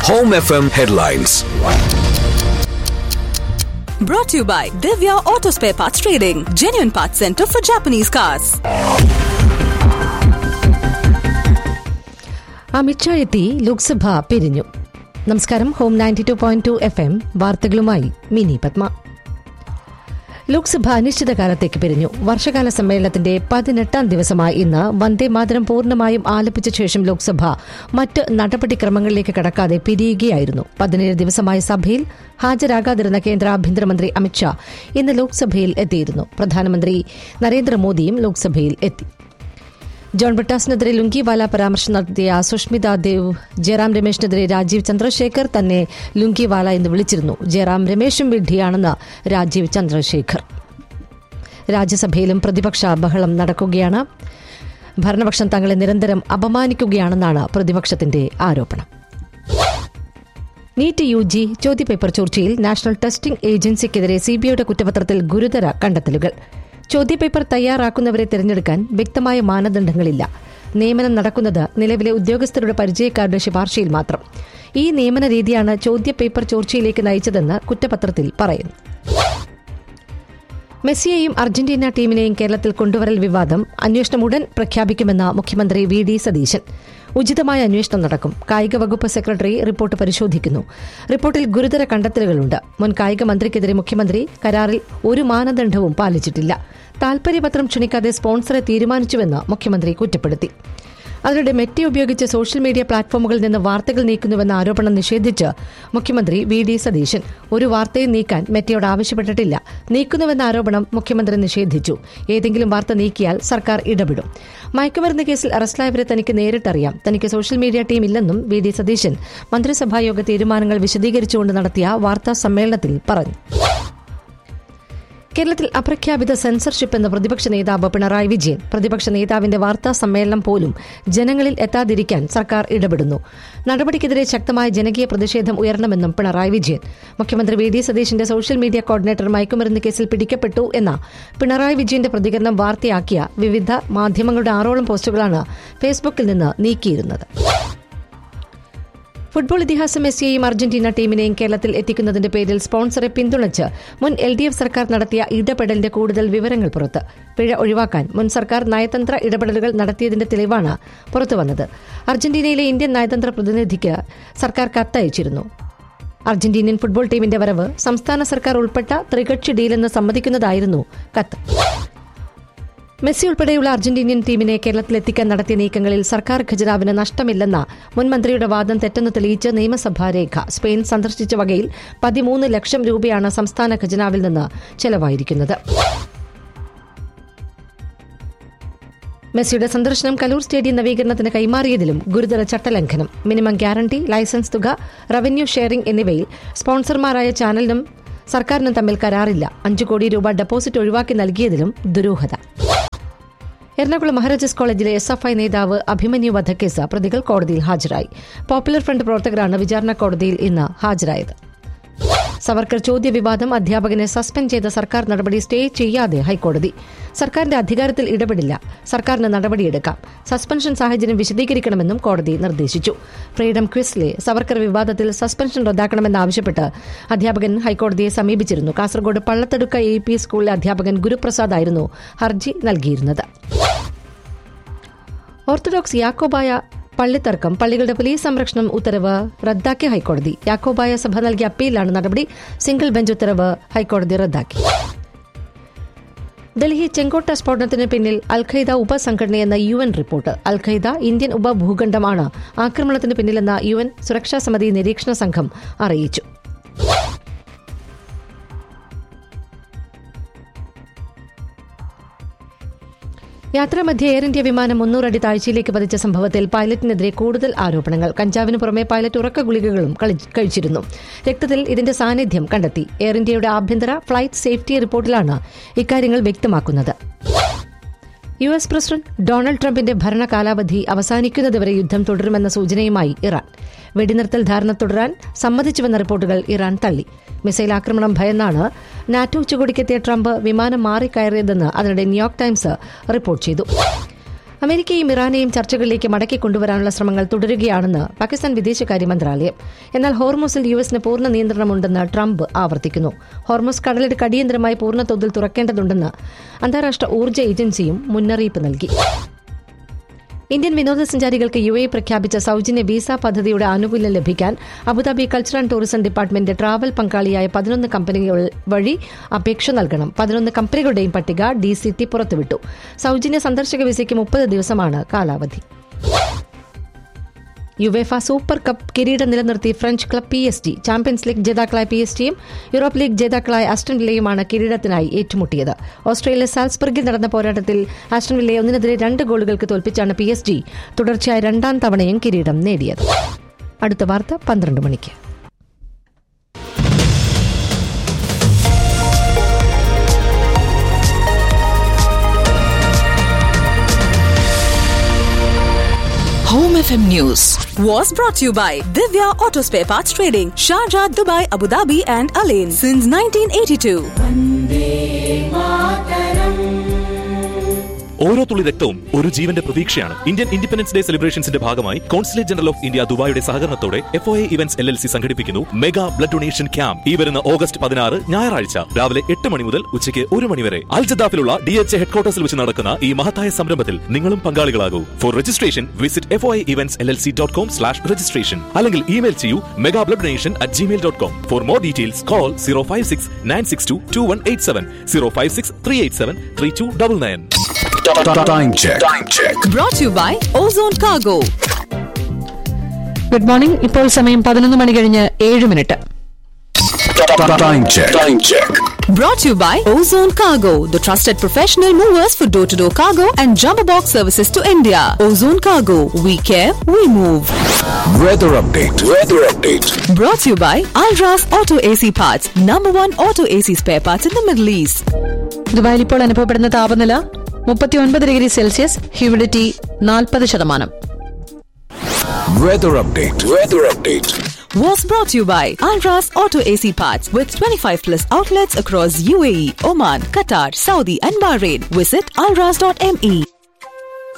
Home FM headlines. Brought to you by Divya Auto Spare Parts Trading, genuine parts center for Japanese cars. Amit Shah എത്തി ലോക്സഭ പിരിഞ്ഞു നമസ്കാരം home ninety two point two F M വാർത്തകളുമായി മിനി പത്മ ലോക്സഭ അനിശ്ചിതകാലത്തേക്ക് പിരിഞ്ഞു വർഷകാല സമ്മേളനത്തിന്റെ പതിനെട്ടാം ദിവസമായ ഇന്ന് വന്ദേ മാതരം പൂർണ്ണമായും ആലപിച്ച ശേഷം ലോക്സഭ മറ്റ് നടപടിക്രമങ്ങളിലേക്ക് കടക്കാതെ പിരിയുകയായിരുന്നു പതിനേഴ് ദിവസമായ സഭയിൽ ഹാജരാകാതിരുന്ന കേന്ദ്ര ആഭ്യന്തരമന്ത്രി അമിത്ഷാ ഇന്ന് ലോക്സഭയിൽ എത്തിയിരുന്നു പ്രധാനമന്ത്രി നരേന്ദ്രമോദിയും ലോക്സഭയിൽ എത്തി ജോൺ ബ്രിട്ടാസിനെതിരെ ലുങ്കിവാല പരാമർശം നടത്തിയ സുഷ്മിത ദേവ് ജയറാം രമേശിനെതിരെ രാജീവ് ചന്ദ്രശേഖർ തന്നെ ലുങ്കിവാല എന്ന് വിളിച്ചിരുന്നു ജയറാം രമേശും വിഡ്ഢിയാണെന്ന് രാജീവ് ചന്ദ്രശേഖർ രാജ്യസഭയിലും പ്രതിപക്ഷ ബഹളം നടക്കുകയാണ് ഭരണപക്ഷം തങ്ങളെ നിരന്തരം അപമാനിക്കുകയാണെന്നാണ് പ്രതിപക്ഷത്തിന്റെ ആരോപണം നീറ്റ് യു ജി ചോദ്യപേപ്പർ ചോർച്ചയിൽ നാഷണൽ ടെസ്റ്റിംഗ് ഏജൻസിക്കെതിരെ സിബിഐയുടെ കുറ്റപത്രത്തിൽ ഗുരുതര കണ്ടെത്തലുകൾ ചോദ്യപേപ്പർ തയ്യാറാക്കുന്നവരെ തിരഞ്ഞെടുക്കാൻ വ്യക്തമായ മാനദണ്ഡങ്ങളില്ല നിയമനം നടക്കുന്നത് നിലവിലെ ഉദ്യോഗസ്ഥരുടെ പരിചയക്കാരുടെ ശുപാർശയിൽ മാത്രം ഈ നിയമന രീതിയാണ് ചോദ്യപേപ്പർ ചോർച്ചയിലേക്ക് നയിച്ചതെന്ന് കുറ്റപത്രത്തിൽ പറയുന്നു മെസ്സിയെയും അർജന്റീന ടീമിനെയും കേരളത്തിൽ കൊണ്ടുവരൽ വിവാദം അന്വേഷണം ഉടൻ പ്രഖ്യാപിക്കുമെന്ന് മുഖ്യമന്ത്രി വി ഡി സതീശൻ ഉചിതമായ അന്വേഷണം നടക്കും കായിക വകുപ്പ് സെക്രട്ടറി റിപ്പോർട്ട് പരിശോധിക്കുന്നു റിപ്പോർട്ടിൽ ഗുരുതര കണ്ടെത്തലുകളുണ്ട് മുൻ കായിക മന്ത്രിക്കെതിരെ മുഖ്യമന്ത്രി കരാറിൽ ഒരു മാനദണ്ഡവും പാലിച്ചിട്ടില്ല താൽപര്യപത്രം ക്ഷണിക്കാതെ സ്പോൺസറെ തീരുമാനിച്ചുവെന്ന് മുഖ്യമന്ത്രി കുറ്റപ്പെടുത്തി അതിനിടെ മെറ്റി ഉപയോഗിച്ച് സോഷ്യൽ മീഡിയ പ്ലാറ്റ്ഫോമുകളിൽ നിന്ന് വാർത്തകൾ നീക്കുന്നുവെന്ന ആരോപണം നിഷേധിച്ച് മുഖ്യമന്ത്രി വി ഡി സതീശൻ ഒരു വാർത്തയും നീക്കാൻ മെറ്റയോട് ആവശ്യപ്പെട്ടിട്ടില്ല നീക്കുന്നുവെന്ന ആരോപണം മുഖ്യമന്ത്രി നിഷേധിച്ചു ഏതെങ്കിലും വാർത്ത നീക്കിയാൽ സർക്കാർ ഇടപെടും മയക്കുമരുന്ന് കേസിൽ അറസ്റ്റിലായവരെ തനിക്ക് നേരിട്ടറിയാം തനിക്ക് സോഷ്യൽ മീഡിയ ടീം ഇല്ലെന്നും വി ഡി സതീശൻ മന്ത്രിസഭായോഗ തീരുമാനങ്ങൾ വിശദീകരിച്ചുകൊണ്ട് നടത്തിയ വാർത്താ സമ്മേളനത്തിൽ പറഞ്ഞു കേരളത്തിൽ അപ്രഖ്യാപിത സെൻസർഷിപ്പ് എന്ന പ്രതിപക്ഷ നേതാവ് പിണറായി വിജയൻ പ്രതിപക്ഷ നേതാവിന്റെ വാർത്താ സമ്മേളനം പോലും ജനങ്ങളിൽ എത്താതിരിക്കാൻ സർക്കാർ ഇടപെടുന്നു നടപടിക്കെതിരെ ശക്തമായ ജനകീയ പ്രതിഷേധം ഉയരണമെന്നും പിണറായി വിജയൻ മുഖ്യമന്ത്രി വി ഡി സതീശിന്റെ സോഷ്യൽ മീഡിയ കോർഡിനേറ്റർ മയക്കുമരുന്ന് കേസിൽ പിടിക്കപ്പെട്ടു എന്ന പിണറായി വിജയന്റെ പ്രതികരണം വാർത്തയാക്കിയ വിവിധ മാധ്യമങ്ങളുടെ ആറോളം പോസ്റ്റുകളാണ് ഫേസ്ബുക്കിൽ നിന്ന് നീക്കിയിരുന്നത് ഫുട്ബോൾ ഇതിഹാസം മെസ്സിയെയും അർജന്റീന ടീമിനെയും കേരളത്തിൽ എത്തിക്കുന്നതിന്റെ പേരിൽ സ്പോൺസറെ പിന്തുണച്ച് മുൻ എൽ ഡി എഫ് സർക്കാർ നടത്തിയ ഇടപെടലിന്റെ കൂടുതൽ വിവരങ്ങൾ പുറത്ത് പിഴ ഒഴിവാക്കാൻ മുൻ സർക്കാർ നയതന്ത്ര ഇടപെടലുകൾ നടത്തിയതിന്റെ തെളിവാണ് പുറത്തുവന്നത് അർജന്റീനയിലെ ഇന്ത്യൻ നയതന്ത്ര പ്രതിനിധിക്ക് സർക്കാർ കത്തയച്ചിരുന്നു അർജന്റീനിയൻ ഫുട്ബോൾ ടീമിന്റെ വരവ് സംസ്ഥാന സർക്കാർ ഉൾപ്പെട്ട ത്രികക്ഷി ഡീലെന്ന് സമ്മതിക്കുന്നതായിരുന്നു കത്ത് മെസ്സി ഉൾപ്പെടെയുള്ള അർജന്റീനിയൻ ടീമിനെ കേരളത്തിലെത്തിക്കാൻ നടത്തിയ നീക്കങ്ങളിൽ സർക്കാർ ഖജനാവിന് നഷ്ടമില്ലെന്ന മുൻ മന്ത്രിയുടെ വാദം തെറ്റെന്ന് തെളിയിച്ച് നിയമസഭാ രേഖ സ്പെയിൻ സന്ദർശിച്ച വകയിൽ പതിമൂന്ന് ലക്ഷം രൂപയാണ് സംസ്ഥാന ഖജനാവിൽ നിന്ന് ചെലവായിരിക്കുന്നത് മെസ്സിയുടെ സന്ദർശനം കലൂർ സ്റ്റേഡിയം നവീകരണത്തിന് കൈമാറിയതിലും ഗുരുതര ചട്ടലംഘനം മിനിമം ഗ്യാരണ്ടി ലൈസൻസ് തുക റവന്യൂ ഷെയറിംഗ് എന്നിവയിൽ സ്പോൺസർമാരായ ചാനലിനും സർക്കാരിനും തമ്മിൽ കരാറില്ല അഞ്ചു കോടി രൂപ ഡെപ്പോസിറ്റ് ഒഴിവാക്കി നൽകിയതിലും ദുരൂഹത എറണാകുളം മഹാരാജാസ് കോളേജിലെ എസ് എഫ് ഐ നേതാവ് അഭിമന്യു വധക്കേസ് പ്രതികൾ കോടതിയിൽ ഹാജരായി പോപ്പുലർ ഫ്രണ്ട് പ്രവർത്തകരാണ് വിചാരണ കോടതിയിൽ ഇന്ന് ഹാജരായത് സവർക്കർ ചോദ്യ വിവാദം അധ്യാപകനെ സസ്പെൻഡ് ചെയ്ത സർക്കാർ നടപടി സ്റ്റേ ചെയ്യാതെ ഹൈക്കോടതി സർക്കാരിന്റെ അധികാരത്തിൽ ഇടപെടില്ല സർക്കാരിന് നടപടിയെടുക്കാം സസ്പെൻഷൻ സാഹചര്യം വിശദീകരിക്കണമെന്നും കോടതി നിർദ്ദേശിച്ചു ഫ്രീഡം ക്വിസ്ലെ സവർക്കർ വിവാദത്തിൽ സസ്പെൻഷൻ റദ്ദാക്കണമെന്നാവശ്യപ്പെട്ട് അധ്യാപകൻ ഹൈക്കോടതിയെ സമീപിച്ചിരുന്നു കാസർഗോഡ് പള്ളത്തടുക്ക എ പി സ്കൂളിലെ അധ്യാപകൻ ഗുരുപ്രസാദ് ആയിരുന്നു ഹർജി നൽകിയിരുന്നത് ഓർത്തഡോക്സ് യാക്കോബായ പള്ളിത്തർക്കം പള്ളികളുടെ പോലീസ് സംരക്ഷണം ഉത്തരവ് റദ്ദാക്കിയ ഹൈക്കോടതി യാക്കോബായ സഭ നൽകിയ അപ്പീലാണ് നടപടി സിംഗിൾ ബെഞ്ച് ഉത്തരവ് ഹൈക്കോടതി റദ്ദാക്കി ഡൽഹി ചെങ്കോട്ട സ്ഫോടനത്തിന് പിന്നിൽ അൽഖയ്ദ ഉപസംഘടനയെന്ന U N report al Qaeda Indian ഉപഭൂഖണ്ഡമാണ് ആക്രമണത്തിന് പിന്നിലെന്ന യു എൻ സുരക്ഷാ സമിതി നിരീക്ഷണ സംഘം അറിയിച്ചു യാത്രാമധ്യേ എയർ ഇന്ത്യ വിമാനം മുന്നൂറടി താഴ്ചയിലേക്ക് പതിച്ച സംഭവത്തിൽ പൈലറ്റിനെതിരെ കൂടുതൽ ആരോപണങ്ങൾ കഞ്ചാവിന് പുറമെ പൈലറ്റ് ഉറക്ക ഗുളികകളും കളി- കഴിച്ചിരുന്നു രക്തത്തിൽ ഇതിന്റെ സാന്നിധ്യം കണ്ടെത്തി എയർ ഇന്ത്യയുടെ ആഭ്യന്തര ഫ്ലൈറ്റ് സേഫ്റ്റി റിപ്പോർട്ടിലാണ് ഇക്കാര്യങ്ങൾ വ്യക്തമാക്കുന്നത് യു എസ് പ്രസിഡന്റ് ഡൊണാൾഡ് ട്രംപിന്റെ ഭരണ കാലാവധി അവസാനിക്കുന്നതുവരെ യുദ്ധം തുടരുമെന്ന സൂചനയുമായി ഇറാൻ വെടിനിർത്തൽ ധാരണ തുടരാൻ സമ്മതിച്ചുവെന്ന റിപ്പോർട്ടുകൾ ഇറാൻ തള്ളി മിസൈൽ ആക്രമണം ഭയന്നാണ് നാറ്റോ ഉച്ചകോടിക്കെത്തിയ ട്രംപ് വിമാനം മാറിക്കയറിയതെന്ന് അതിനിടെ ന്യൂയോർക്ക് ടൈംസ് റിപ്പോർട്ട് ചെയ്തു അമേരിക്കയും ഇറാനെയും ചർച്ചകളിലേക്ക് മടക്കി കൊണ്ടുവരാനുള്ള ശ്രമങ്ങൾ തുടരുകയാണെന്ന് പാകിസ്ഥാൻ വിദേശകാര്യ മന്ത്രാലയം എന്നാൽ ഹോർമോസിൽ യു എസിന് പൂർണ്ണ നിയന്ത്രണമുണ്ടെന്ന് ട്രംപ് ആവർത്തിക്കുന്നു ഹോർമോസ് കടലിടുക്ക് അടിയന്തരമായി പൂർണ്ണ തോതിൽ തുറക്കേണ്ടതുണ്ടെന്ന് അന്താരാഷ്ട്ര ഊർജ്ജ ഏജൻസിയും മുന്നറിയിപ്പ് നൽകി ഇന്ത്യൻ വിനോദസഞ്ചാരികൾക്ക് യു എ പ്രഖ്യാപിച്ച സൌജന്യ വിസ പദ്ധതിയുടെ ആനുകൂല്യം ലഭിക്കാൻ Abu Dhabi culture and tourism department travel പങ്കാളിയായ പതിനൊന്ന് കമ്പനികൾ വഴി അപേക്ഷ നൽകണം പതിനൊന്ന് കമ്പനികളുടെയും പട്ടിക ഡി സി ടി പുറത്തുവിട്ടു സൌജന്യ സന്ദർശക വിസയ്ക്ക് മുപ്പത് ദിവസമാണ് കാലാവധി യുവേഫ സൂപ്പർ കപ്പ് കിരീടം നിലനിർത്തി French club P S G Champions League ജേതാക്കളായ പി എസ് ജിയും യൂറോപ്പ് ലീഗ് ജേതാക്കളായ ആസ്റ്റൺ വില്ലയുമാണ് കിരീടത്തിനായി ഏറ്റുമുട്ടിയത് ഓസ്ട്രേലിയ സാൽസ്ബർഗിൽ നടന്ന പോരാട്ടത്തിൽ ആസ്റ്റൺ വില്ലയെ ഒന്നിനെതിരെ രണ്ട് ഗോളുകൾക്ക് തോൽപ്പിച്ചാണ് പി എസ് ജി തുടർച്ചയായ രണ്ടാം തവണയും കിരീടം നേടിയത് അടുത്ത വാർത്ത പന്ത്രണ്ട് മണിക്ക് Home FM News was brought to you by Divya Auto Spare Parts Trading, Sharjah, Dubai, Abu Dhabi, and Alain since 1982. ഓരോ തുള്ളി രക്തവും ഒരു ജീവന്റെ പ്രതീക്ഷയാണ് ഇന്ത്യൻ ഇൻഡിപെൻഡൻസ് ഡേ സെലിബ്രേഷൻസിന്റെ ഭാഗമായി കോൺസുലേറ്റ് ജനറൽ ഓഫ് ഇന്ത്യ ദുബായിയുടെ സഹകരണത്തോടെ F O A events L L C സംഘടിപ്പിക്കുന്നു മെഗാ ബ്ലഡ് ഡൊണേഷൻ ക്യാമ്പ് ഈ വരുന്ന ഓഗസ്റ്റ് പതിനാറ് ഞായറാഴ്ച രാവിലെ എട്ട് മണി മുതൽ ഉച്ചയ്ക്ക് ഒരു മണി വരെ അൽജദാഫിലുള്ള ഡി എച്ച് എ ഹെഡ്ക്വാർട്ടേഴ്സിൽ വെച്ച് നടക്കുന്ന ഈ മഹത്തായ സംരംഭത്തിൽ നിങ്ങളും പങ്കാളികളാകൂ for registration visit F O A events L L C dot com slash registration അല്ലെങ്കിൽ ഇമെയിൽ ചെയ്യൂ mega blood donation at Gmail dot com for more details call zero five six nine six two two one eight seven zero five six three eight seven three two double nine Time check. Time check. Brought to you by Ozone Cargo. Good morning ഇപ്പോൾ സമയം പതിനൊന്ന് മണി കഴിഞ്ഞ് ഏഴ് minute Time check. Time check. Brought to you by Ozone Cargo, the trusted professional movers for door to door cargo and jumbo box services to India. Ozone Cargo, we care, we move. Weather update. Weather update. Brought to you by Alras Auto AC Parts, number one auto AC spare parts in the Middle East. ദുബായിൽ ഇപ്പോൾ അനുഭവപ്പെടുന്ന താപനില മുപ്പത്തി ഒൻപത് degree Celsius humidity നാൽപ്പത് ശതമാനം Weather update. Weather update. Was brought to you by Alras Auto AC Parts with 25 plus outlets across UAE, Oman, Qatar, Saudi, and Bahrain. Visit alras.me.